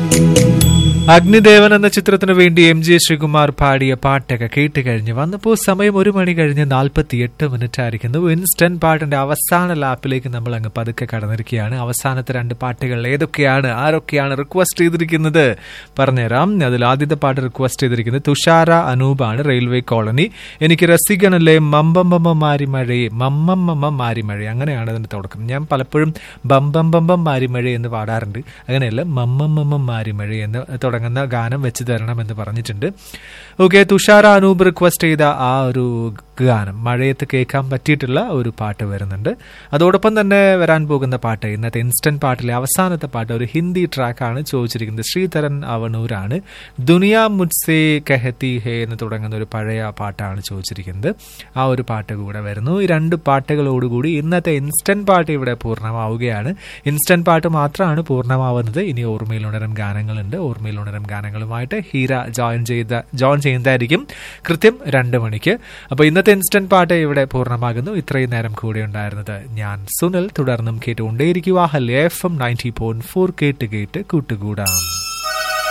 അഗ്നിദേവൻ എന്ന ചിത്രത്തിന് വേണ്ടി എം ജി ശ്രീകുമാർ പാടിയ പാട്ടൊക്കെ കേട്ട് കഴിഞ്ഞ് വന്നപ്പോൾ സമയം ഒരു മണി കഴിഞ്ഞ് നാൽപ്പത്തി എട്ട് മിനിറ്റ് ആയിരിക്കുന്നു ഇൻസ്റ്റന്റ് പാട്ടിന്റെ അവസാന ലാപ്പിലേക്ക് നമ്മൾ അങ്ങ് പതുക്കെ കടന്നിരിക്കുകയാണ് അവസാനത്തെ രണ്ട് പാട്ടുകൾ ഏതൊക്കെയാണ് ആരൊക്കെയാണ് റിക്വസ്റ്റ് ചെയ്തിരിക്കുന്നത് പറഞ്ഞുതരാം അതിൽ ആദ്യത്തെ പാട്ട് റിക്വസ്റ്റ് ചെയ്തിരിക്കുന്നത് തുഷാര അനൂപാണ് റെയിൽവേ കോളനി എനിക്ക് രസികനല്ലേ മമ്പമ്പമ്മ മാരിമഴയെ മമ്മമ്മമ്മ മാരിമഴ അങ്ങനെയാണ് അതിന്റെ തുടക്കം ഞാൻ പലപ്പോഴും ബമ്പം ബമ്പം മാരിമഴ എന്ന് പാടാറുണ്ട് അങ്ങനെയല്ല മമ്മമ്മമ്മ മാരിമഴ എന്ന് തുടങ്ങുന്ന ഗാനം വെച്ച് തരണം എന്ന് പറഞ്ഞിട്ടുണ്ട് ഓക്കെ തുഷാര അനൂപ് റിക്വസ്റ്റ് ചെയ്ത ആ ഒരു ഗാനം മഴയത്ത് കേൾക്കാൻ പറ്റിയിട്ടുള്ള ഒരു പാട്ട് വരുന്നുണ്ട് അതോടൊപ്പം തന്നെ വരാൻ പോകുന്ന പാട്ട് ഇന്നത്തെ ഇൻസ്റ്റന്റ് പാട്ടിലെ അവസാനത്തെ പാട്ട് ഒരു ഹിന്ദി ട്രാക്കാണ് ചോദിച്ചിരിക്കുന്നത് ശ്രീധരൻ അവണൂരാണ് ദുനിയ മുത്സേ കഹത്തി ഹേ എന്ന് തുടങ്ങുന്ന ഒരു പഴയ പാട്ടാണ് ചോദിച്ചിരിക്കുന്നത് ആ ഒരു പാട്ട് കൂടെ വരുന്നു ഈ രണ്ട് പാട്ടുകളോടുകൂടി ഇന്നത്തെ ഇൻസ്റ്റന്റ് പാട്ട് ഇവിടെ പൂർണ്ണമാവുകയാണ് ഇൻസ്റ്റന്റ് പാട്ട് മാത്രമാണ് പൂർണ്ണമാവുന്നത് ഇനി ഓർമ്മയിൽ ഉണരും ഗാനങ്ങളുണ്ട് ഓർമ്മയിൽ ഉണരും ഗാനങ്ങളുമായിട്ട് ഹീര ജോയിൻ ചെയ്ത ജോയിൻ ചെയ്യുന്നതായിരിക്കും കൃത്യം രണ്ട് മണിക്ക് അപ്പോൾ ഇന്നത്തെ ഇൻസ്റ്റന്റ് പാട്ട് ഇവിടെ പൂർണ്ണമാകുന്നു ഇത്രയും നേരം കൂടെ ഉണ്ടായിരുന്നത് ഞാൻ സുനിൽ തുടർന്നും കേട്ടുകൊണ്ടേയിരിക്കുക ഹൽ F M ninety point four കേട്ട് കേട്ട് കൂട്ടുകൂടാം